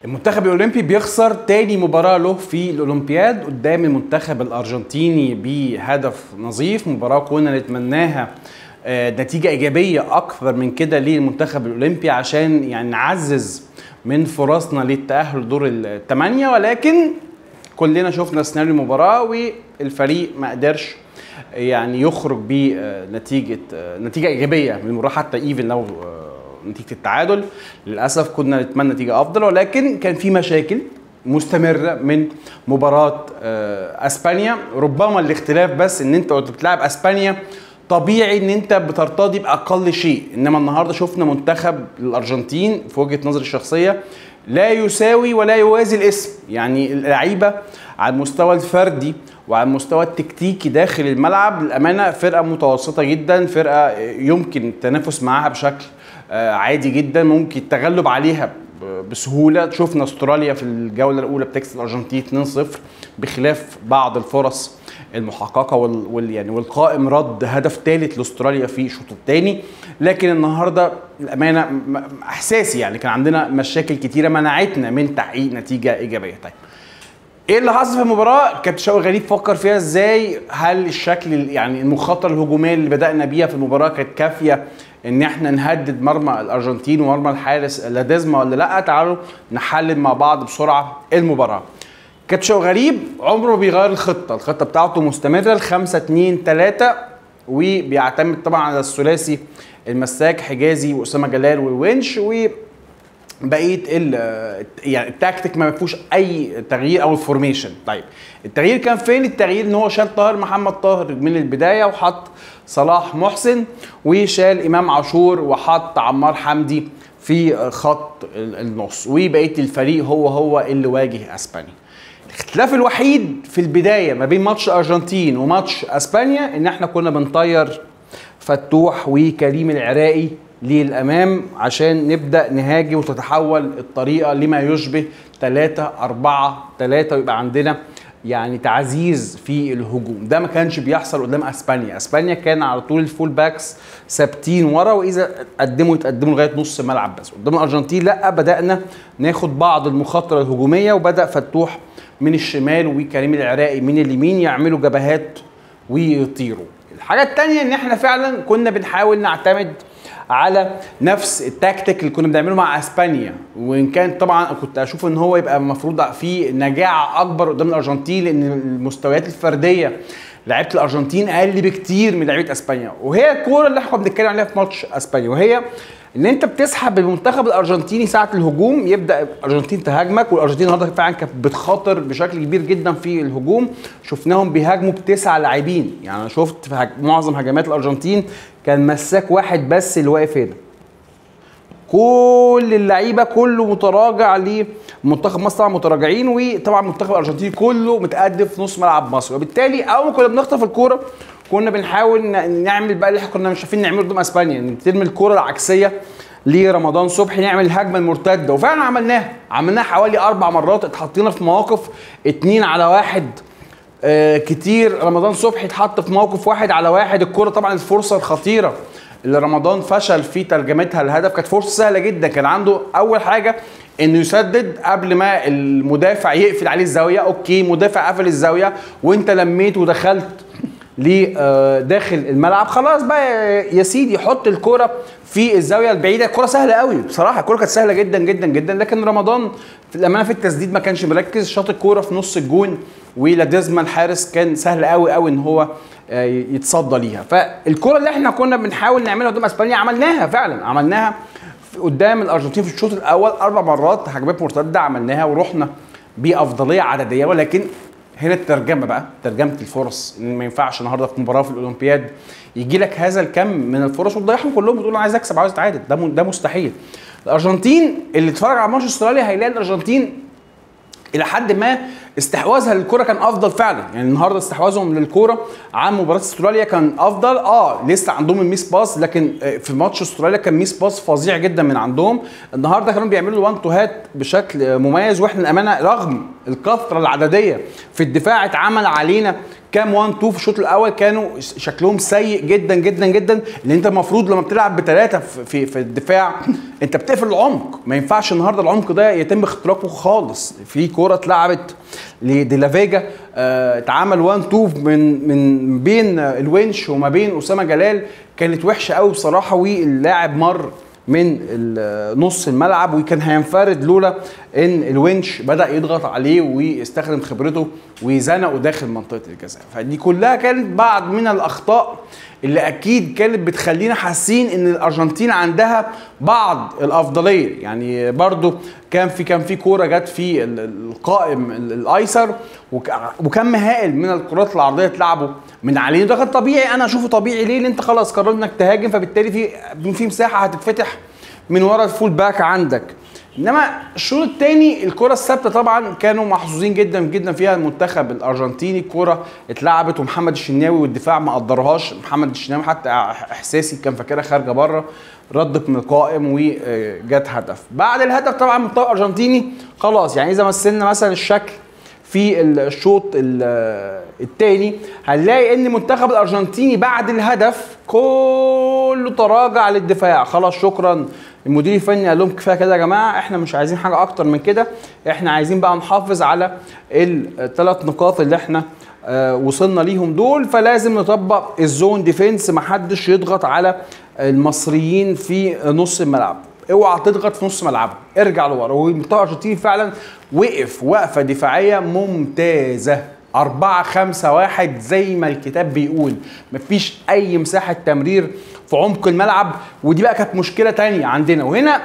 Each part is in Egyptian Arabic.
المنتخب الاولمبي بيخسر تاني مباراه له في الاولمبياد قدام المنتخب الارجنتيني بهدف نظيف مباراه كنا نتمناها آه، نتيجه ايجابيه اكثر من كده للمنتخب الاولمبي عشان يعني نعزز من فرصنا للتاهل لدور الثمانيه ولكن كلنا شفنا سيناريو المباراه والفريق ما قدرش يعني يخرج بنتيجه نتيجه ايجابيه من المباراه حتى ايفن لو آه، نتيجه التعادل للاسف كنا نتمنى نتيجه افضل ولكن كان في مشاكل مستمره من مباراه آه، اسبانيا ربما الاختلاف بس ان انت وانت بتلعب اسبانيا طبيعي ان انت بترتضي باقل شيء انما النهارده شفنا منتخب الارجنتين في وجهه نظري الشخصيه لا يساوي ولا يوازي الاسم يعني اللعيبه على المستوى الفردي وعلى المستوى التكتيكي داخل الملعب للامانه فرقه متوسطه جدا فرقه يمكن التنافس معاها بشكل آه، عادي جدا ممكن التغلب عليها ب- بسهوله شفنا استراليا في الجوله الاولى بتكسب الارجنتين 2-0 بخلاف بعض الفرص المحققه وال, وال يعني والقائم رد هدف ثالث لاستراليا في الشوط الثاني لكن النهارده الامانه م- م- احساسي يعني كان عندنا مشاكل كتيره منعتنا من تحقيق نتيجه ايجابيه طيب ايه اللي حصل في المباراه كابتن شوقي غريب فكر فيها ازاي هل الشكل ال- يعني المخاطره الهجوميه اللي بدانا بيها في المباراه كانت كافيه ان احنا نهدد مرمى الارجنتين ومرمى الحارس لاديزما ولا لا تعالوا نحلل مع بعض بسرعه المباراه كابتن شوقي غريب عمره ما بيغير الخطه الخطه بتاعته مستمره ال 5 2 3 وبيعتمد طبعا على الثلاثي المساك حجازي واسامه جلال والونش و بقيه ال يعني التكتيك ما فيهوش اي تغيير او الفورميشن طيب التغيير كان فين التغيير ان هو شال طاهر محمد طاهر من البدايه وحط صلاح محسن وشال امام عاشور وحط عمار حمدي في خط ال- النص وبقيه الفريق هو هو اللي واجه اسبانيا الاختلاف الوحيد في البدايه ما بين ماتش الارجنتين وماتش اسبانيا ان احنا كنا بنطير فتوح وكريم العراقي للامام عشان نبدا نهاجم وتتحول الطريقه لما يشبه 3 4 3 ويبقى عندنا يعني تعزيز في الهجوم ده ما كانش بيحصل قدام اسبانيا اسبانيا كان على طول الفول باكس ثابتين ورا واذا قدموا يتقدموا لغايه نص ملعب بس قدام الارجنتين لا بدانا ناخد بعض المخاطره الهجوميه وبدا فتوح من الشمال وكريم العراقي من اليمين يعملوا جبهات ويطيروا الحاجه الثانيه ان احنا فعلا كنا بنحاول نعتمد على نفس التكتيك اللي كنا بنعمله مع اسبانيا وان كان طبعا كنت اشوف ان هو يبقى المفروض في نجاعه اكبر قدام الارجنتين لان المستويات الفرديه لعيبه الارجنتين اقل بكتير من لعيبه اسبانيا وهي الكوره اللي احنا كنا بنتكلم عليها في ماتش اسبانيا وهي ان انت بتسحب المنتخب الارجنتيني ساعه الهجوم يبدا الارجنتين تهاجمك والارجنتين النهارده فعلا كانت بتخاطر بشكل كبير جدا في الهجوم شفناهم بيهاجموا بتسع لاعبين يعني انا شفت في هج... معظم هجمات الارجنتين كان مساك واحد بس اللي واقف هنا كل اللعيبه كله متراجع لمنتخب مصر طبعا متراجعين وطبعا المنتخب الارجنتيني كله متقدم في نص ملعب مصر وبالتالي اول ما كنا بنخطف الكوره كنا بنحاول ن- نعمل بقى اللي احنا كنا مش عارفين نعمله قدام اسبانيا ان ترمي الكوره العكسيه لرمضان صبحي نعمل الهجمه المرتده وفعلا عملناها عملناها حوالي اربع مرات اتحطينا في مواقف اتنين على واحد آه كتير رمضان صبحي اتحط في موقف واحد على واحد الكرة طبعا الفرصة الخطيرة اللي رمضان فشل في ترجمتها الهدف كانت فرصة سهلة جدا كان عنده أول حاجة انه يسدد قبل ما المدافع يقفل عليه الزاوية اوكي مدافع قفل الزاوية وانت لميت ودخلت لداخل الملعب خلاص بقى يا سيدي حط الكرة في الزاويه البعيده الكره سهله قوي بصراحه الكره كانت سهله جدا جدا جدا لكن رمضان في الامانه في التسديد ما كانش مركز شاط الكوره في نص الجون ولاديزما الحارس كان سهل قوي قوي ان هو آه، يتصدى ليها فالكره اللي احنا كنا بنحاول نعملها قدام اسبانيا عملناها فعلا عملناها في- قدام الارجنتين في الشوط الاول اربع مرات هجمات مرتده عملناها ورحنا بافضليه عدديه ولكن هنا الترجمه بقى ترجمه الفرص ان ما ينفعش النهارده في مباراه في الاولمبياد يجي لك هذا الكم من الفرص وتضيعهم كلهم وتقول انا عايز اكسب عاوز اتعادل ده م- ده مستحيل الارجنتين اللي اتفرج على ماتش استراليا هيلاقي الارجنتين الى حد ما استحواذها للكره كان افضل فعلا يعني النهارده استحواذهم للكره عن مباراه استراليا كان افضل اه لسه عندهم الميس باس لكن آه، في ماتش استراليا كان ميس باس فظيع جدا من عندهم النهارده كانوا بيعملوا وان تو هات بشكل آه، مميز واحنا الامانه رغم الكثره العدديه في الدفاع اتعمل علينا كام 1 2 في الشوط الاول كانوا شكلهم سيء جدا جدا جدا لان انت المفروض لما بتلعب بثلاثه في, في في الدفاع انت بتقفل العمق ما ينفعش النهارده العمق ده يتم اختراقه خالص في كوره اتلعبت لديلافيجا آه، اتعمل 1 2 من من بين الونش وما بين اسامه جلال كانت وحشه قوي بصراحه واللاعب مر من ال- نص الملعب وكان هينفرد لولا ان الونش بدا يضغط عليه ويستخدم خبرته ويزنقه داخل منطقه الجزاء فدي كلها كانت بعض من الاخطاء اللي اكيد كانت بتخلينا حاسين ان الارجنتين عندها بعض الافضليه يعني برضو كان في كان في كوره جت في ال- ال- القائم ال- الايسر وك- وكم هائل من الكرات العرضيه اتلعبوا من عليه ده كان طبيعي انا اشوفه طبيعي ليه لان انت خلاص قررت انك تهاجم فبالتالي في في مساحه هتتفتح من ورا الفول باك عندك انما الشوط الثاني الكره الثابته طبعا كانوا محظوظين جدا جدا فيها المنتخب الارجنتيني الكره اتلعبت ومحمد الشناوي والدفاع ما قدرهاش محمد الشناوي حتى احساسي كان فاكرها خارجه بره ردت من القائم وجت هدف بعد الهدف طبعا المنتخب الارجنتيني خلاص يعني اذا مثلنا مثلا الشكل في الشوط الثاني هنلاقي ان المنتخب الارجنتيني بعد الهدف كله تراجع للدفاع خلاص شكرا المدير الفني قال لهم كفايه كده يا جماعه احنا مش عايزين حاجه اكتر من كده احنا عايزين بقى نحافظ على الثلاث نقاط اللي احنا آه وصلنا ليهم دول فلازم نطبق الزون ديفense محدش يضغط على المصريين في نص الملعب اوعى تضغط في نص ملعبهم ارجع لورا والمنتخب الارجنتيني فعلا وقف وقفه دفاعيه ممتازه أربعة خمسة واحد زي ما الكتاب بيقول مفيش أي مساحة تمرير في عمق الملعب ودي بقى كانت مشكلة تانية عندنا وهنا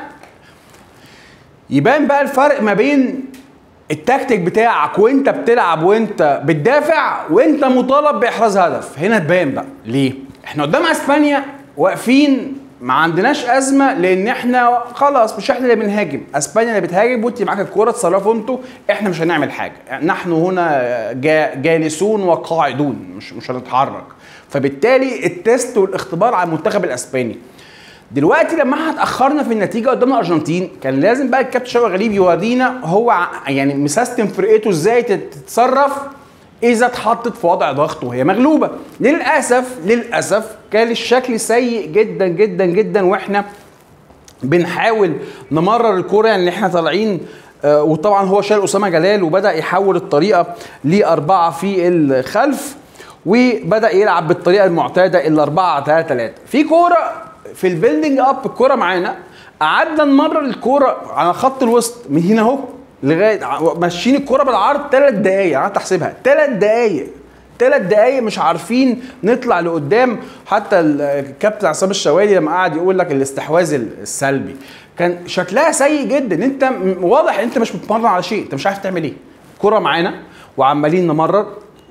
يبان بقى الفرق ما بين التكتيك بتاعك وانت بتلعب وانت بتدافع وانت مطالب باحراز هدف هنا تبان بقى ليه احنا قدام اسبانيا واقفين ما عندناش ازمه لان احنا خلاص مش احنا اللي بنهاجم اسبانيا اللي بتهاجم وانت معاك الكوره تصرفوا انتوا احنا مش هنعمل حاجه نحن هنا جا جالسون وقاعدون مش مش هنتحرك فبالتالي التست والاختبار على المنتخب الاسباني دلوقتي لما احنا اتاخرنا في النتيجه قدام الارجنتين كان لازم بقى الكابتن شوقي غريب يورينا هو يعني مسيستم فرقته ازاي تتصرف اذا اتحطت في وضع ضغط وهي مغلوبه للاسف للاسف كان الشكل سيء جدا جدا جدا واحنا بنحاول نمرر الكوره يعني احنا طالعين آه وطبعا هو شال اسامه جلال وبدا يحول الطريقه لاربعه في الخلف وبدا يلعب بالطريقه المعتاده الاربعه 3 3 في كوره في البيلدينج اب الكوره معانا قعدنا نمرر الكوره على خط الوسط من هنا اهو لغايه ماشيين الكوره بالعرض ثلاث دقايق قعدت احسبها ثلاث دقايق ثلاث دقايق مش عارفين نطلع لقدام حتى الكابتن عصام الشوالي لما قعد يقول لك الاستحواذ السلبي كان شكلها سيء جدا انت واضح انت مش متمرن على شيء انت مش عارف تعمل ايه كرة معانا وعمالين نمرر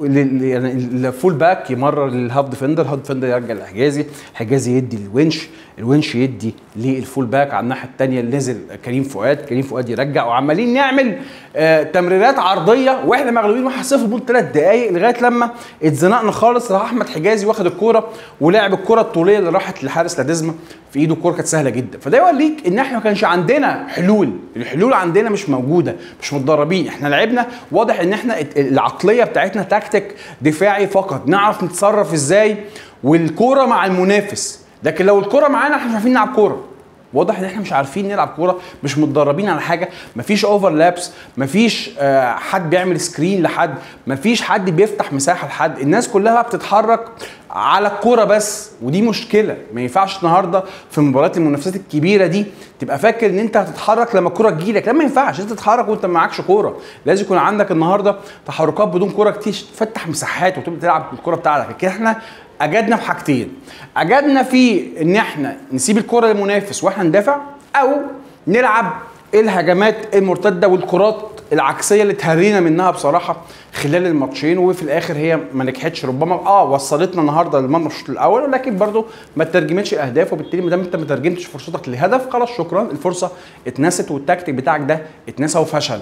يعني الفول باك يمرر للهاف ديفندر الهاف ديفندر يرجع لحجازي حجازي يدي الونش الونش يدي للفول باك على الناحيه الثانيه اللي نزل كريم فؤاد كريم فؤاد يرجع وعمالين نعمل آه تمريرات عرضيه واحنا مغلوبين 1-0 بول ثلاث دقائق لغايه لما اتزنقنا خالص راح احمد حجازي واخد الكوره ولعب الكوره الطوليه اللي راحت لحارس لاديزما في ايده الكوره كانت سهله جدا فده يوريك ان احنا ما كانش عندنا حلول الحلول عندنا مش موجوده مش متدربين احنا لعبنا واضح ان احنا العقليه بتاعتنا تكتيك دفاعي فقط نعرف نتصرف ازاي والكوره مع المنافس لكن لو الكوره معانا احنا مش عارفين نلعب كوره واضح ان احنا مش عارفين نلعب كوره مش متدربين على حاجه مفيش اوفرلابس مفيش آه حد بيعمل سكرين لحد مفيش حد بيفتح مساحه لحد الناس كلها بتتحرك على الكوره بس ودي مشكله ما ينفعش النهارده في مباريات المنافسات الكبيره دي تبقى فاكر ان انت هتتحرك لما الكوره تجيلك لا ما ينفعش انت تتحرك وانت ما معكش كوره لازم يكون عندك النهارده تحركات بدون كوره كتير تفتح مساحات وتبدا تلعب الكوره بتاعتك لكن احنا اجدنا في حاجتين اجدنا في ان احنا نسيب الكره للمنافس واحنا ندافع او نلعب الهجمات المرتده والكرات العكسيه اللي اتهرينا منها بصراحه خلال الماتشين وفي الاخر هي ما نجحتش ربما اه وصلتنا النهارده للمرمى الشوط الاول ولكن برده ما ترجمتش الاهداف وبالتالي ما دام انت ما ترجمتش فرصتك لهدف خلاص شكرا الفرصه اتنست والتكتيك بتاعك ده اتنسى وفشل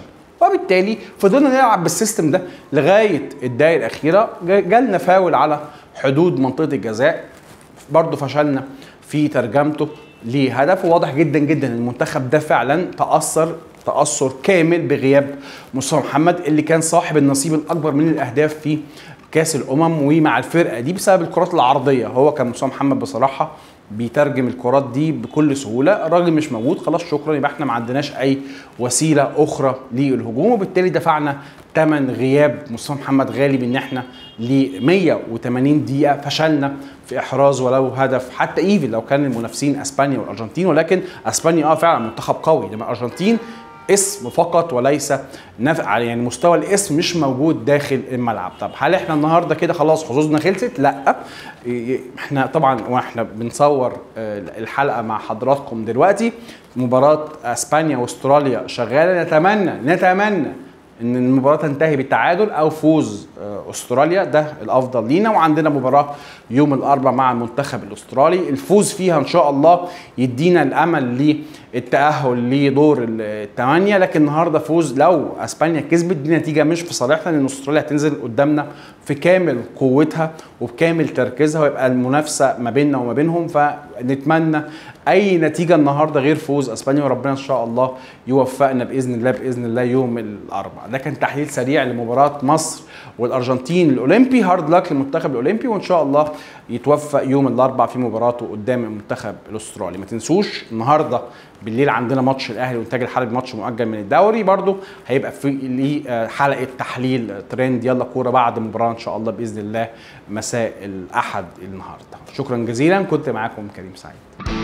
وبالتالي فضلنا نلعب بالسيستم ده لغايه الدقائق الاخيره جا- جالنا فاول على حدود منطقه الجزاء برضه فشلنا في ترجمته لهدف وواضح جدا جدا ان المنتخب ده فعلا تاثر تاثر كامل بغياب مصطفى محمد اللي كان صاحب النصيب الاكبر من الاهداف في كاس الامم ومع الفرقه دي بسبب الكرات العرضيه هو كان مصطفى محمد بصراحه بيترجم الكرات دي بكل سهوله الراجل مش موجود خلاص شكرا يبقى احنا ما عندناش اي وسيله اخرى للهجوم وبالتالي دفعنا ثمن غياب مصطفى محمد غالي بان احنا ل 180 دقيقه فشلنا في احراز ولو هدف حتى ايفن لو كان المنافسين اسبانيا والارجنتين ولكن اسبانيا اه فعلا منتخب قوي انما الارجنتين اسم فقط وليس نفع يعني مستوى الاسم مش موجود داخل الملعب طب هل احنا النهارده كده خلاص حظوظنا خلصت لا إيه، احنا طبعا واحنا بنصور آه، الحلقه مع حضراتكم دلوقتي مباراه اسبانيا واستراليا شغاله نتمنى نتمنى ان المباراه تنتهي بالتعادل او فوز آه، استراليا ده الافضل لينا وعندنا مباراه يوم الاربعاء مع المنتخب الاسترالي الفوز فيها ان شاء الله يدينا الامل للتاهل لدور الثمانيه لكن النهارده فوز لو اسبانيا كسبت دي نتيجه مش في صالحنا لان استراليا هتنزل قدامنا في كامل قوتها وبكامل تركيزها ويبقى المنافسه ما بيننا وما بينهم فنتمنى اي نتيجه النهارده غير فوز اسبانيا وربنا ان شاء الله يوفقنا باذن الله باذن الله يوم الاربعاء ده كان تحليل سريع لمباراه مصر والارجنتين الاولمبي هارد لك للمنتخب الاولمبي وان شاء الله يتوفق يوم الاربعاء في مباراته قدام المنتخب الاسترالي ما تنسوش النهارده بالليل عندنا ماتش الاهلي وانتاج الحربي ماتش مؤجل من الدوري برضو هيبقى في ليه آه، حلقه تحليل ترند يلا كوره بعد المباراه ان شاء الله باذن الله مساء الاحد النهارده شكرا جزيلا كنت معاكم كريم سعيد